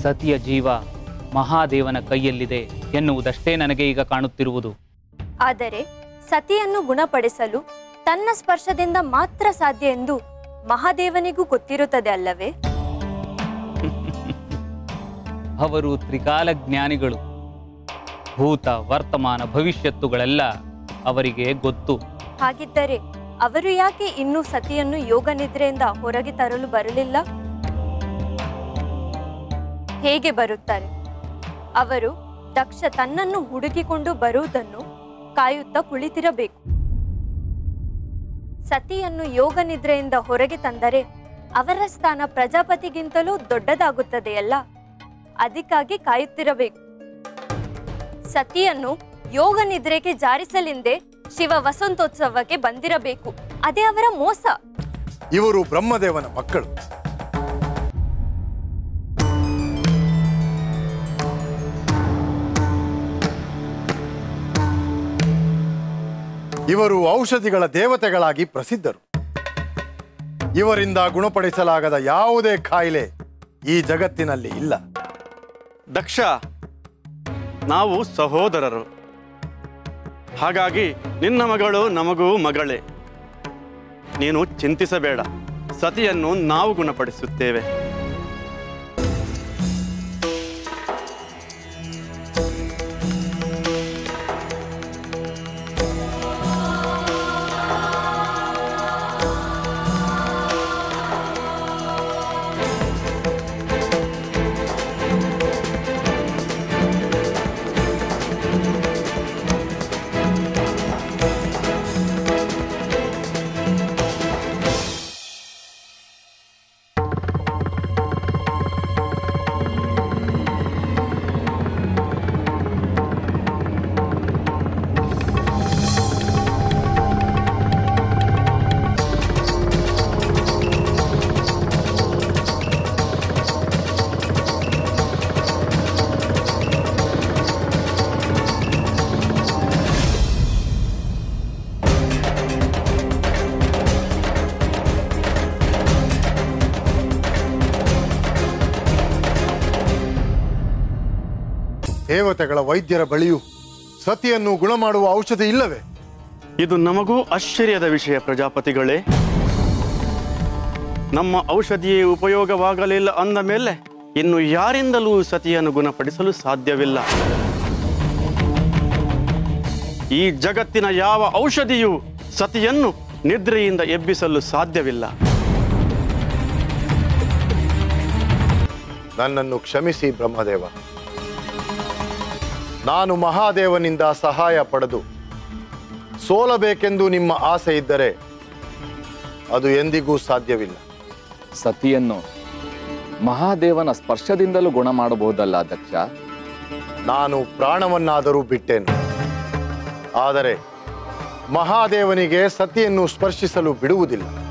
ಸತಿಯ ಜೀವ ಮಹಾದೇವನ ಕೈಯಲ್ಲಿದೆ ಎನ್ನುವುದಷ್ಟೇ ನನಗೆ ಈಗ ಕಾಣುತ್ತಿರುವುದು ಆದರೆ ಸತಿಯನ್ನು ಗುಣಪಡಿಸಲು ತನ್ನ ಸ್ಪರ್ಶದಿಂದ ಮಾತ್ರ ಸಾಧ್ಯ ಎಂದು ಮಹಾದೇವನಿಗೂ ಗೊತ್ತಿರುತ್ತದೆ ಅಲ್ಲವೇ ಅವರು ತ್ರಿಕಾಲ ಜ್ಞಾನಿಗಳು ಭೂತ ವರ್ತಮಾನ ಭವಿಷ್ಯತ್ತುಗಳೆಲ್ಲ ಅವರಿಗೆ ಗೊತ್ತು ಹಾಗಿದ್ದರೆ ಅವರು ಯಾಕೆ ಇನ್ನೂ ಸತಿಯನ್ನು ಯೋಗ ನಿದ್ರೆಯಿಂದ ಹೊರಗೆ ತರಲು ಬರಲಿಲ್ಲ ಹೇಗೆ ಬರುತ್ತಾರೆ ಅವರು ದಕ್ಷ ತನ್ನನ್ನು ಹುಡುಕಿಕೊಂಡು ಬರುವುದನ್ನು ಕಾಯುತ್ತಾ ಕುಳಿತಿರಬೇಕು ಸತಿಯನ್ನು ಯೋಗ ನಿದ್ರೆಯಿಂದ ಹೊರಗೆ ತಂದರೆ ಅವರ ಸ್ಥಾನ ಪ್ರಜಾಪತಿಗಿಂತಲೂ ದೊಡ್ಡದಾಗುತ್ತದೆಯಲ್ಲ ಅದಕ್ಕಾಗಿ ಕಾಯುತ್ತಿರಬೇಕು ಸತಿಯನ್ನು ಯೋಗ ನಿದ್ರೆಗೆ ಜಾರಿಸಲೆಂದೇ ಶಿವ ವಸಂತೋತ್ಸವಕ್ಕೆ ಬಂದಿರಬೇಕು ಅದೇ ಅವರ ಮೋಸ ಇವರು ಬ್ರಹ್ಮದೇವನ ಮಕ್ಕಳು ಇವರು ಔಷಧಿಗಳ ದೇವತೆಗಳಾಗಿ ಪ್ರಸಿದ್ಧರು ಇವರಿಂದ ಗುಣಪಡಿಸಲಾಗದ ಯಾವುದೇ ಕಾಯಿಲೆ ಈ ಜಗತ್ತಿನಲ್ಲಿ ಇಲ್ಲ ದಕ್ಷ ನಾವು ಸಹೋದರರು ಹಾಗಾಗಿ ನಿನ್ನ ಮಗಳು ನಮಗೂ ಮಗಳೇ ನೀನು ಚಿಂತಿಸಬೇಡ ಸತಿಯನ್ನು ನಾವು ಗುಣಪಡಿಸುತ್ತೇವೆ ದೇವತೆಗಳ ವೈದ್ಯರ ಬಳಿಯೂ ಸತಿಯನ್ನು ಗುಣ ಮಾಡುವ ಔಷಧಿ ಇಲ್ಲವೇ ಇದು ನಮಗೂ ಆಶ್ಚರ್ಯದ ವಿಷಯ ಪ್ರಜಾಪತಿಗಳೇ ನಮ್ಮ ಔಷಧಿಯೇ ಉಪಯೋಗವಾಗಲಿಲ್ಲ ಅಂದ ಮೇಲೆ ಇನ್ನು ಯಾರಿಂದಲೂ ಸತಿಯನ್ನು ಗುಣಪಡಿಸಲು ಸಾಧ್ಯವಿಲ್ಲ ಈ ಜಗತ್ತಿನ ಯಾವ ಔಷಧಿಯೂ ಸತಿಯನ್ನು ನಿದ್ರೆಯಿಂದ ಎಬ್ಬಿಸಲು ಸಾಧ್ಯವಿಲ್ಲ ನನ್ನನ್ನು ಕ್ಷಮಿಸಿ ಬ್ರಹ್ಮದೇವ ನಾನು ಮಹಾದೇವನಿಂದ ಸಹಾಯ ಪಡೆದು ಸೋಲಬೇಕೆಂದು ನಿಮ್ಮ ಆಸೆ ಇದ್ದರೆ ಅದು ಎಂದಿಗೂ ಸಾಧ್ಯವಿಲ್ಲ ಸತಿಯನ್ನು ಮಹಾದೇವನ ಸ್ಪರ್ಶದಿಂದಲೂ ಗುಣ ಮಾಡಬಹುದಲ್ಲ ದಕ್ಷ ನಾನು ಪ್ರಾಣವನ್ನಾದರೂ ಬಿಟ್ಟೇನು ಆದರೆ ಮಹಾದೇವನಿಗೆ ಸತಿಯನ್ನು ಸ್ಪರ್ಶಿಸಲು ಬಿಡುವುದಿಲ್ಲ